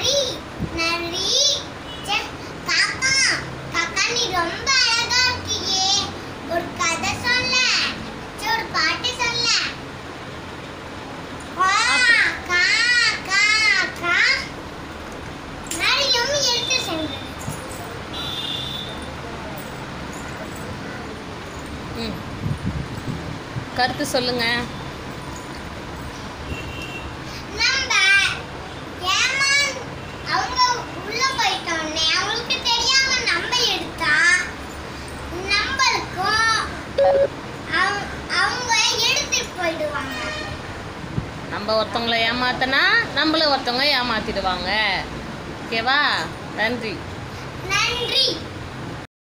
நரி நரி ச்சே, காக்கா காக்கா நீ ரொம்ப அழகா இருக்கியே ஒரு கதை சொல்ல ச்சே, ஒரு பாட்டு சொல்ல கா, கா, கா, கா. நரியும் எடுத்து சென்றது ம் கருத்து சொல்லுங்க நம்ம ஏமாந் அவங்க உள்ள போயிட்டோன்னே அவங்களுக்கு தெரியாம நம்ம எடுத்தா நம்மளுக்கும் அவங்க- அவங்க எடுத்துட்டு போயிடுவாங்க நம்ம ஒருத்தவங்கள ஏமாத்தினா நம்மள ஒருத்தவங்க ஏமாத்திடுவாங்க ஓகேவா நன்றி நன்றி